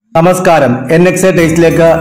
നമസ്കാരം N X A ടേസ്റ്റിലേക്ക്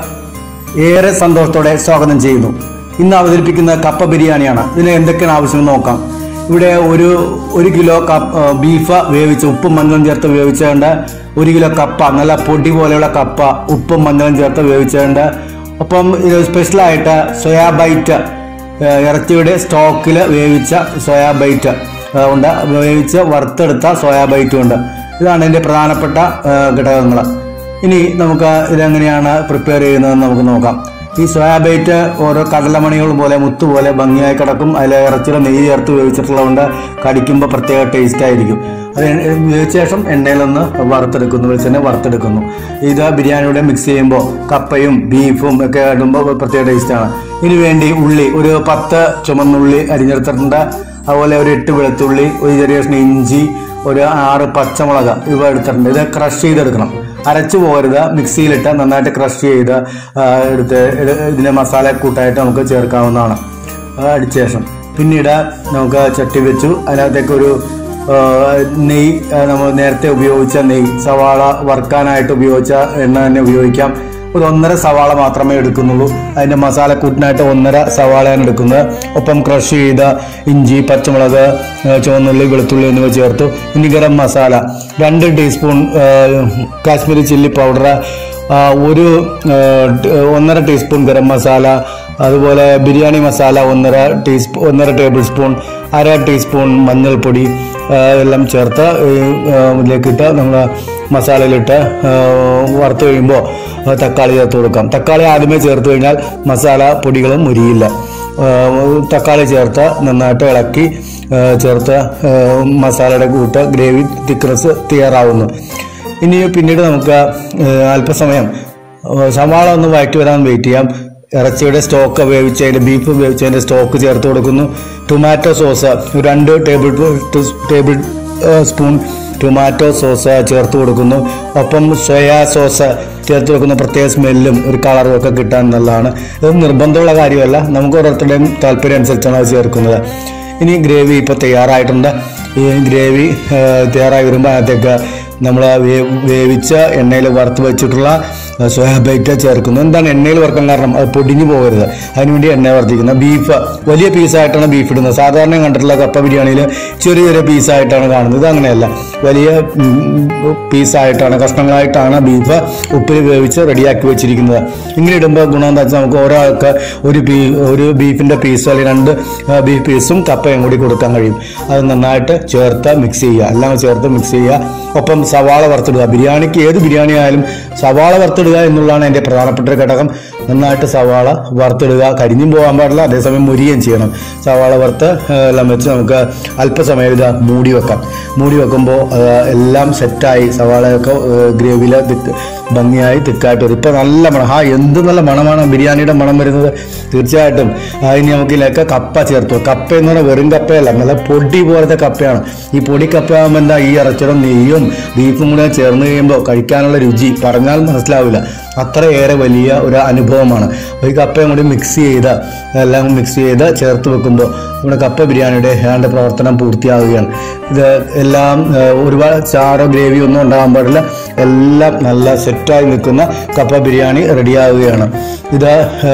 ഏറെ സന്തോഷത്തോടെ സ്വാഗതം ചെയ്യുന്നു ഇന്ന് അവതരിപ്പിക്കുന്ന കപ്പ ബിരിയാണിയാണ് ഇതിന് എന്തൊക്കെയാണ് ആവശ്യമെന്ന് നോക്കാം ഇവിടെ ഒരു ഒരു കിലോ കപ്പ ആ, ബീഫ് വേവിച്ച് ഉപ്പും മഞ്ഞളും ചേർത്ത് വേവിച്ചുകൊണ്ട് ഒരു കിലോ കപ്പ നല്ല പൊടി പോലെയുള്ള കപ്പ ഉപ്പും മഞ്ഞളും ചേർത്ത് വേവിച്ചുകൊണ്ട് ഒപ്പം ഇത് സ്പെഷ്യലായിട്ട് സോയാ ബൈറ്റ് ആ, ഇറച്ചിയുടെ സ്റ്റോക്കിൽ വേവിച്ച സോയാ ബൈറ്റ് ആ, ഉണ്ട് വേവിച്ച് വറുത്തെടുത്ത സോയാ ബൈറ്റും ഉണ്ട് ഇതാണ് ഇതിൻ്റെ പ്രധാനപ്പെട്ട ഘടകങ്ങൾ ഇനി നമുക്ക് ഇതെങ്ങനെയാണ് പ്രിപ്പയർ ചെയ്യുന്നതെന്ന് നമുക്ക് നോക്കാം ഈ സോയാബൈറ്റ് ഓരോ കടലമണികൾ പോലെ മുത്ത് പോലെ ഭംഗിയായി കിടക്കും അതിൽ ഇറച്ചിയുടെ നെയ്യ് ചേർത്ത് വേവിച്ചിട്ടുള്ളതുകൊണ്ട് കടിക്കുമ്പോൾ പ്രത്യേക ടേസ്റ്റ് ആയിരിക്കും അത് എണ്ണ- വേവിച്ച ശേഷം എണ്ണയിലൊന്ന് വറുത്തെടുക്കുന്നു വെളിച്ചെണ്ണ വറുത്തെടുക്കുന്നു ഇത് ബിരിയാണിയുടെ മിക്സ് ചെയ്യുമ്പോൾ കപ്പയും ബീഫും ഒക്കെ ഇടുമ്പോൾ പ്രത്യേക ടേസ്റ്റാണ് ഇതിനു വേണ്ടി ഉള്ളി ഒരു പത്ത് ചുമന്നുള്ളി അരിഞ്ഞെടുത്തിട്ടുണ്ട് അതുപോലെ ഒരു എട്ട് വെളുത്തുള്ളി ഒരു ചെറിയ കഷ്ണം ഇഞ്ചി ഒരു ആറ് പച്ചമുളക് ഇവ എടുത്തിട്ടുണ്ട് ഇത് ക്രഷ് ചെയ്തെടുക്കണം അരച്ചു പോകരുത് മിക്സിയിലിട്ട് നന്നായിട്ട് ക്രഷ് ചെയ്ത് ആ, എടുത്ത് ഇത് ഇതിൻ്റെ മസാല കൂട്ടായിട്ട് നമുക്ക് ചേർക്കാവുന്നതാണ് ആ, അടിച്ച ശേഷം പിന്നീട് നമുക്ക് ചട്ടി വെച്ചു അതിനകത്തേക്ക് ഒരു ആ, നെയ്യ് ആ, നമ്മൾ നേരത്തെ ഉപയോഗിച്ച നെയ്യ് സവാള വറുക്കാനായിട്ട് ഉപയോഗിച്ച എണ്ണ തന്നെ ഉപയോഗിക്കാം ഒരു ഒന്നര സവാള മാത്രമേ എടുക്കുന്നുള്ളൂ അതിൻ്റെ മസാലക്കൂട്ടിനായിട്ട് ഒന്നര സവാളയാണ് എടുക്കുന്നത് ഒപ്പം ക്രഷ് ചെയ്ത ഇഞ്ചി പച്ചമുളക് ആ, ചുവന്നുള്ളി വെളുത്തുള്ളി എന്നിവ ചേർത്തു ഇനി ഗരം മസാല രണ്ട് ടീസ്പൂൺ ആ, കാശ്മീരി ചില്ലി പൗഡർ ആ, ഒരു ആ, ട്- ഒന്നര ടീസ്പൂൺ ഗരം മസാല അതുപോലെ ബിരിയാണി മസാല ഒന്നര ടീസ്പൂൺ ഒന്നര ടേബിൾ സ്പൂൺ അര ടീസ്പൂൺ മഞ്ഞൾപ്പൊടി ആ, എല്ലാം ചേർത്ത് ഈ, ആ, ഇതിലേക്കിട്ട് നമ്മൾ മസാലയിലിട്ട് ആ, വറുത്ത് കഴിയുമ്പോൾ ആ, തക്കാളി ചേർത്ത് കൊടുക്കാം തക്കാളി ആദ്യമേ ചേർത്ത് കഴിഞ്ഞാൽ മസാല പൊടികളും മുരിയില്ല ആ, തക്കാളി ചേർത്ത് നന്നായിട്ട് ഇളക്കി ആ, ചേർത്ത് ആ, മസാലയുടെ കൂട്ട് ഗ്രേവി തിക്നെസ് തയ്യാറാവുന്നു ഇനി പിന്നീട് നമുക്ക് ആ, അല്പസമയം ആ, സവാള ഒന്ന് വഴറ്റി വരാൻ വെയിറ്റ് ചെയ്യാം ഇറച്ചിയുടെ സ്റ്റോക്ക് വേവിച്ചതിൻ്റെ ബീഫ് വേവിച്ചതിൻ്റെ സ്റ്റോക്ക് ചേർത്ത് കൊടുക്കുന്നു ടൊമാറ്റോ സോസ് ഒരു രണ്ട് ടേബിൾ ടേബിൾ ആ, സ്പൂൺ ടൊമാറ്റോ സോസ് ചേർത്ത് കൊടുക്കുന്നു ഒപ്പം സോയാ സോസ് ചേർത്ത് കൊടുക്കുന്ന പ്രത്യേക സ്മെല്ലും ഒരു കളറും ഒക്കെ കിട്ടാൻ നല്ലതാണ് ഇത് നിർബന്ധമുള്ള കാര്യമല്ല നമുക്ക് ഓരോരുത്തരുടെയും താല്പര്യം അനുസരിച്ചാണ് അത് ചേർക്കുന്നത് ഇനി ഗ്രേവി ഇപ്പോൾ തയ്യാറായിട്ടുണ്ട് ഈ ഗ്രേവി ആ, തയ്യാറായി വരുമ്പോൾ അതിനകത്തേക്ക് നമ്മൾ വേവിച്ച എണ്ണയിൽ വറുത്ത് വെച്ചിട്ടുള്ള സോയാബൈറ്റ് ചേർക്കുന്നു എന്താണ് എണ്ണയിൽ വറുക്കാൻ കാരണം അത് പൊടിഞ്ഞു പോകരുത് അതിനുവേണ്ടി എണ്ണ വർദ്ധിക്കുന്നത് ബീഫ് വലിയ പീസായിട്ടാണ് ബീഫ് ഇടുന്നത് സാധാരണ കണ്ടിട്ടുള്ള കപ്പ ബിരിയാണിയിൽ ചെറിയ ചെറിയ പീസായിട്ടാണ് കാണുന്നത് ഇത് അങ്ങനെയല്ല വലിയ ഉം, പീസായിട്ടാണ് കഷ്ണങ്ങളായിട്ടാണ് ബീഫ് ഉപ്പിൽ വേവിച്ച് റെഡിയാക്കി വെച്ചിരിക്കുന്നത് ഇങ്ങനെ ഇടുമ്പോൾ ഗുണം എന്താ വെച്ചാൽ നമുക്ക് ഒരാൾക്ക് ഒരു പീ ഒരു ബീഫിൻ്റെ പീസ് അല്ലെങ്കിൽ രണ്ട് ആ, ബീഫ് പീസും കപ്പയും കൂടി കൊടുക്കാൻ കഴിയും അത് നന്നായിട്ട് ചേർത്ത് മിക്സ് ചെയ്യുക എല്ലാം ചേർത്ത് മിക്സ് ചെയ്യുക ഒപ്പം സവാള വറുത്തിടുക ബിരിയാണിക്ക് ഏത് ബിരിയാണി ആയാലും സവാള വറുത്തിടുക എന്നുള്ളതാണ് എൻ്റെ പ്രധാനപ്പെട്ട ഒരു ഘടകം നന്നായിട്ട് സവാള വറുത്തിടുക കരിഞ്ഞും പോകാൻ പാടില്ല അതേസമയം മുരിയുകയും ചെയ്യണം സവാള വറുത്ത് ആ, എല്ലാം വെച്ച് നമുക്ക് അല്പസമയം ഇത് മൂടി വെക്കാം മൂടി വെക്കുമ്പോൾ ആ, എല്ലാം സെറ്റായി സവാളയൊക്കെ ഗ്രേവിയിൽ ഭംഗിയായി തിക്കായിട്ട് വരും ഇപ്പം നല്ല മണം ആ എന്ത് നല്ല മണമാണ് ബിരിയാണിയുടെ മണം വരുന്നത് തീർച്ചയായിട്ടും ആ, ഇനി നമുക്ക് ഇതിലേക്ക് കപ്പ ചേർത്തു കപ്പ എന്ന് പറഞ്ഞാൽ വെറും കപ്പയല്ല നല്ല പൊടി പോലത്തെ കപ്പയാണ് ഈ പൊടി കപ്പയാകുമ്പോൾ എന്താ ഈ ഇറച്ചിയുടെ നെയ്യും ബീഫും കൂടെ ചേർന്ന് കഴിയുമ്പോൾ കഴിക്കാനുള്ള രുചി പറഞ്ഞാൽ മനസ്സിലാവില്ല അത്രയേറെ വലിയ ഒരു അനുഭവമാണ് ഈ കപ്പയും കൂടി മിക്സ് ചെയ്ത് എല്ലാം മിക്സ് ചെയ്ത് ചേർത്ത് വെക്കുമ്പോൾ നമ്മുടെ കപ്പ ബിരിയാണിയുടെ ഏതാണ്ട് പ്രവർത്തനം പൂർത്തിയാവുകയാണ് ഇത് എല്ലാം ആ, ഒരുപാട് ചാറോ ഗ്രേവിയോ ഒന്നും ഉണ്ടാകാൻ പാടില്ല എല്ലാം നല്ല സെറ്റായി നിൽക്കുന്ന കപ്പ ബിരിയാണി റെഡിയാവുകയാണ് ഇത് ആ,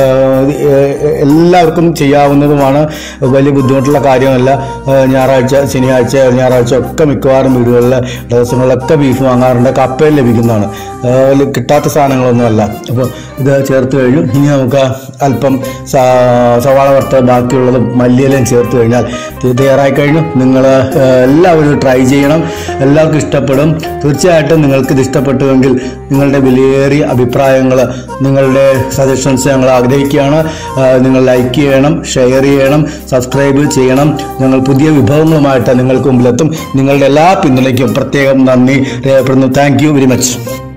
എല്ലാവർക്കും ചെയ്യാവുന്നതുമാണ് വലിയ ബുദ്ധിമുട്ടുള്ള കാര്യമല്ല ആ, ഞായറാഴ്ച ശനിയാഴ്ച ഞായറാഴ്ച ഒക്കെ മിക്കവാറും വീടുകളിൽ ദിവസങ്ങളിലൊക്കെ ബീഫ് വാങ്ങാറുണ്ട് കപ്പയും ലഭിക്കുന്നതാണ് ആ, വലിയ കിട്ടാത്ത സാധനങ്ങളൊന്നുമല്ല അപ്പോൾ ഇത് ചേർത്ത് കഴിഞ്ഞു ഇനി നമുക്ക് അല്പം സ- സവാള വറുത്ത ബാക്കിയുള്ളതും മല്ലിയിലയും ചേർത്ത് കഴിഞ്ഞാൽ ഇത് തയ്യാറായി കഴിഞ്ഞു നിങ്ങൾ എല്ലാവരും ട്രൈ ചെയ്യണം എല്ലാവർക്കും ഇഷ്ടപ്പെടും തീർച്ചയായിട്ടും നിങ്ങൾക്ക് ഇത് ഇഷ്ടപ്പെട്ടുവെങ്കിൽ നിങ്ങളുടെ വിലയേറിയ അഭിപ്രായങ്ങൾ നിങ്ങളുടെ സജഷൻസ് ഞങ്ങൾ ആഗ്രഹിക്കുകയാണ് ആ, നിങ്ങൾ ലൈക്ക് ചെയ്യണം ഷെയർ ചെയ്യണം സബ്സ്ക്രൈബ് ചെയ്യണം ഞങ്ങൾ പുതിയ വിഭവങ്ങളുമായിട്ട് നിങ്ങൾക്ക് മുമ്പിലെത്തും നിങ്ങളുടെ എല്ലാ പിന്തുണയ്ക്കും പ്രത്യേകം നന്ദി രേഖപ്പെടുന്നു താങ്ക് യു വെരി മച്ച്